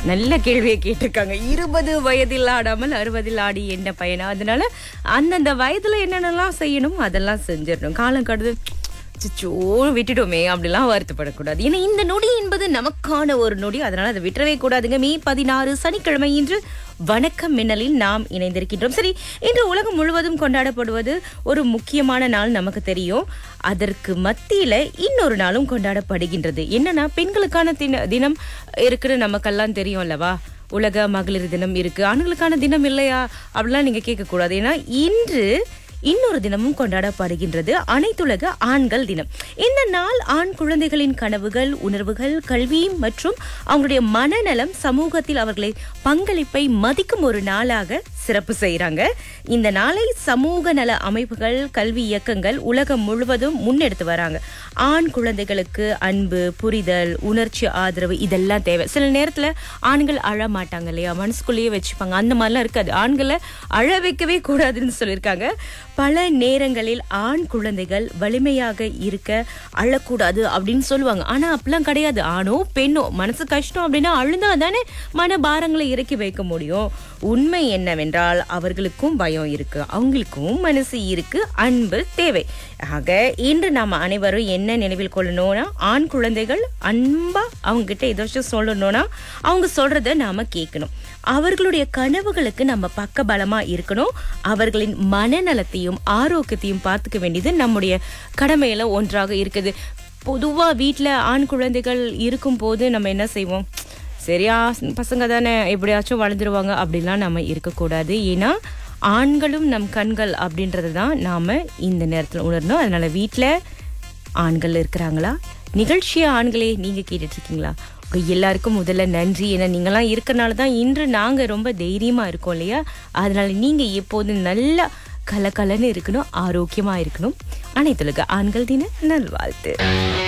நல்ல கேள்வியை கேட்டிருக்காங்க இருபது வயதில் ஆடாமல் அறுபதில் ஆடி என்ன பயனா அதனால அந்தந்த வயதுல என்னென்னலாம் செய்யணும் அதெல்லாம் செஞ்சிடணும் காலம் கடந்து சிச்சோ விட்டுட்டோமே அப்படிலாம் வருத்தப்படக்கூடாது ஏன்னா இந்த நொடி என்பது நமக்கான ஒரு நொடி அதனால அதை விட்டுறவே கூடாதுங்க மே பதினாறு சனிக்கிழமை இன்று வணக்கம் மின்னலில் நாம் இணைந்திருக்கின்றோம் சரி இன்று உலகம் முழுவதும் கொண்டாடப்படுவது ஒரு முக்கியமான நாள் நமக்கு தெரியும் அதற்கு மத்தியில இன்னொரு நாளும் கொண்டாடப்படுகின்றது என்னன்னா பெண்களுக்கான தின தினம் இருக்குன்னு நமக்கெல்லாம் தெரியும் அல்லவா உலக மகளிர் தினம் இருக்கு ஆண்களுக்கான தினம் இல்லையா அப்படிலாம் நீங்க கேட்க கூடாது ஏன்னா இன்று இன்னொரு தினமும் கொண்டாடப்படுகின்றது அனைத்துலக ஆண்கள் தினம் இந்த நாள் ஆண் குழந்தைகளின் கனவுகள் உணர்வுகள் கல்வி மற்றும் அவங்களுடைய மனநலம் சமூகத்தில் அவர்களை பங்களிப்பை மதிக்கும் ஒரு நாளாக சிறப்பு செய்கிறாங்க இந்த நாளை சமூக நல அமைப்புகள் கல்வி இயக்கங்கள் உலகம் முழுவதும் முன்னெடுத்து வராங்க ஆண் குழந்தைகளுக்கு அன்பு புரிதல் உணர்ச்சி ஆதரவு இதெல்லாம் தேவை சில நேரத்துல ஆண்கள் அழ மாட்டாங்க இல்லையா மனசுக்குள்ளேயே வச்சுப்பாங்க அந்த மாதிரிலாம் இருக்காது ஆண்களை அழ வைக்கவே கூடாதுன்னு சொல்லியிருக்காங்க பல நேரங்களில் ஆண் குழந்தைகள் வலிமையாக இருக்க அழக்கூடாது அப்படின்னு சொல்லுவாங்க ஆனா அப்படிலாம் கிடையாது ஆணோ பெண்ணோ மனசு கஷ்டம் அப்படின்னா அழுந்தா தானே மன பாரங்களை இறக்கி வைக்க முடியும் உண்மை என்னவென்றால் அவர்களுக்கும் பயம் இருக்கு அவங்களுக்கும் மனசு இருக்கு அன்பு தேவை ஆக இன்று நாம அனைவரும் என்ன நினைவில் கொள்ளணும்னா ஆண் குழந்தைகள் அன்பா அவங்க கிட்ட ஏதாச்சும் சொல்லணும்னா அவங்க சொல்றத நாம கேட்கணும் அவர்களுடைய கனவுகளுக்கு நம்ம பக்கபலமா இருக்கணும் அவர்களின் மனநலத்தையும் ஆரோக்கியத்தையும் பார்த்துக்க வேண்டியது நம்முடைய கடமையில ஒன்றாக இருக்குது பொதுவா வீட்ல ஆண் குழந்தைகள் இருக்கும் போது நம்ம என்ன செய்வோம் சரியா பசங்க தானே எப்படியாச்சும் வளர்ந்துருவாங்க அப்படிலாம் நம்ம இருக்கக்கூடாது ஏன்னா ஆண்களும் நம் கண்கள் அப்படின்றது தான் நாம இந்த நேரத்தில் உணரணும் அதனால வீட்டில் ஆண்கள் இருக்கிறாங்களா நிகழ்ச்சியை ஆண்களே நீங்க கேட்டுட்டு இருக்கீங்களா உங்க எல்லாருக்கும் முதல்ல நன்றி ஏன்னா நீங்களாம் இருக்கறனால தான் இன்று நாங்க ரொம்ப தைரியமா இருக்கோம் இல்லையா அதனால நீங்க எப்போதும் நல்லா கலகலன்னு இருக்கணும் ஆரோக்கியமா இருக்கணும் அனைத்துலக ஆண்கள் தின நல்வாழ்த்து